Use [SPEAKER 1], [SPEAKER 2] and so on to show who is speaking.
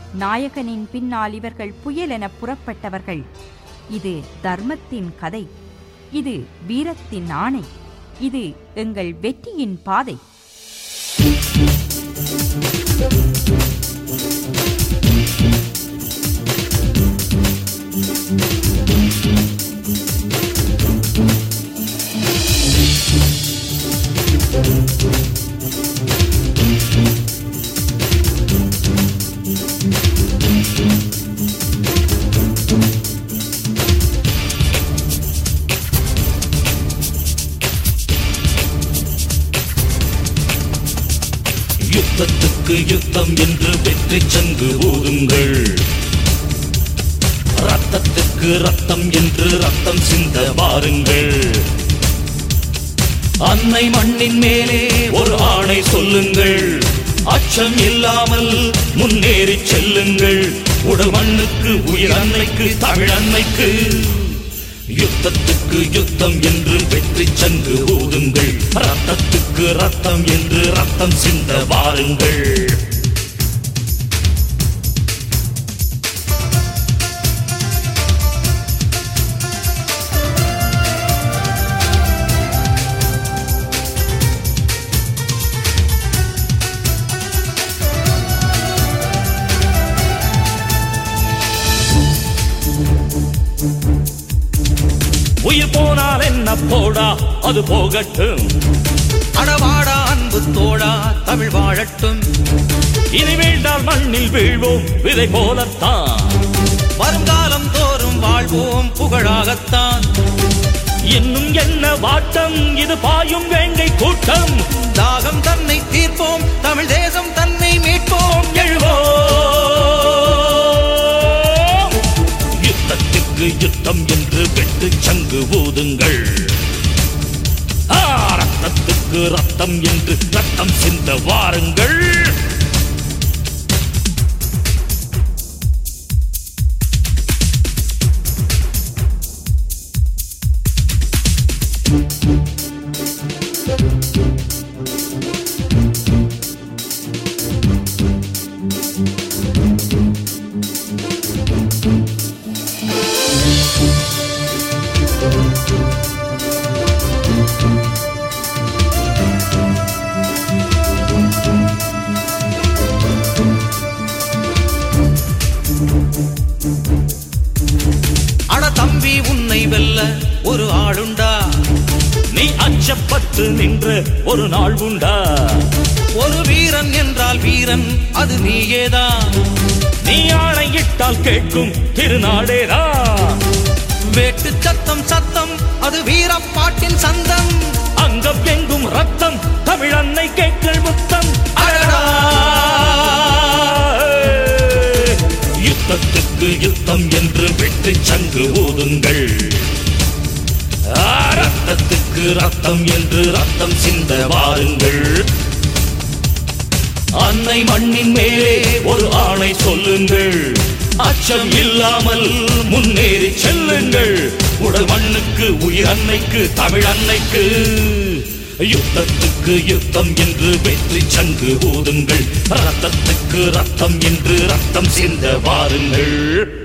[SPEAKER 1] நாயகனின் பின்னால் இவர்கள் புயலென புறப்பட்டவர்கள் இது தர்மத்தின் கதை இது வீரத்தின் ஆணை இது எங்கள் வெற்றியின் பாதை
[SPEAKER 2] யுத்தத்துக்கு யுத்தம் என்று வெற்றி சங்கு ஊதுங்கள் ரத்தத்துக்கு ரத்தம் என்று ரத்தம் சிந்த வாருங்கள் அன்னை மண்ணின் மேலே ஒரு ஆணை சொல்லுங்கள் அச்சம் இல்லாமல் முன்னேறி செல்லுங்கள் உடல் மண்ணுக்கு உயிர் அன்னைக்கு தமிழ் அன்னைக்கு யுத்தத்துக்கு யுத்தம் என்று வெற்றி சங்கு ஊதுங்கள் ரத்தத்துக்கு ரத்தம் என்று ரத்தம் சிந்த வாருங்கள் உயிர் போனால் என்ன போடா அது போகட்டும்
[SPEAKER 3] அடவாடா அன்பு தோழா தமிழ் வாழட்டும்
[SPEAKER 2] இனி வீழ்ந்தால் மண்ணில் வீழ்வோம் விதை போலத்தான்
[SPEAKER 3] வருங்காலம் தோறும் வாழ்வோம் புகழாகத்தான்
[SPEAKER 2] இன்னும் என்ன வாட்டம் இது பாயும் வேங்கை கூட்டம்
[SPEAKER 3] தாகம் தன்னை தீர்ப்போம் தமிழ் தேசம் தன்னை மீட்போம்
[SPEAKER 2] எழுவோம் யுத்தத்துக்கு யுத்தம் என்று வெட்டு சங்கு ஊதுங்கள் ஆ, ரத்தத்துக்கு ரத்தம் என்று ரத்தம் சிந்த வாருங்கள்
[SPEAKER 3] அட தம்பி உன்னை வெல்ல ஒரு ஆளுண்டா
[SPEAKER 2] நீ அச்சப்பட்டு நின்ற ஒரு நாள் உண்டா
[SPEAKER 3] ஒரு வீரன் என்றால் வீரன் அது நீயேதான்
[SPEAKER 2] நீ ஆணையிட்டால் கேட்கும் திருநாடேரா
[SPEAKER 3] வேட்டு சத்தம் சத்தம் அது வீரப்பாட்டின் சந்தம்
[SPEAKER 2] அங்கம் எங்கும் ரத்தம் தமிழ் அன்னை கேட்கள் முத்தம்
[SPEAKER 3] அடடா
[SPEAKER 2] யுத்தத்துக்கு யுத்தம் என்று வெட்டு சங்கு ஊதுங்கள் ஆ, ரத்தத்துக்கு ரத்தம் என்று ரத்தம் சிந்த வாருங்கள் அன்னை மண்ணின் மேலே ஒரு ஆணை சொல்லுங்கள் அச்சம் இல்லாமல் முன்னேறி செல்லுங்கள் உடல் மண்ணுக்கு உயிர் அன்னைக்கு தமிழ் அன்னைக்கு யுத்தத்துக்கு யுத்தம் என்று வெற்றி சங்கு ஊதுங்கள் ரத்தத்துக்கு ரத்தம் என்று ரத்தம் சிந்த வாருங்கள்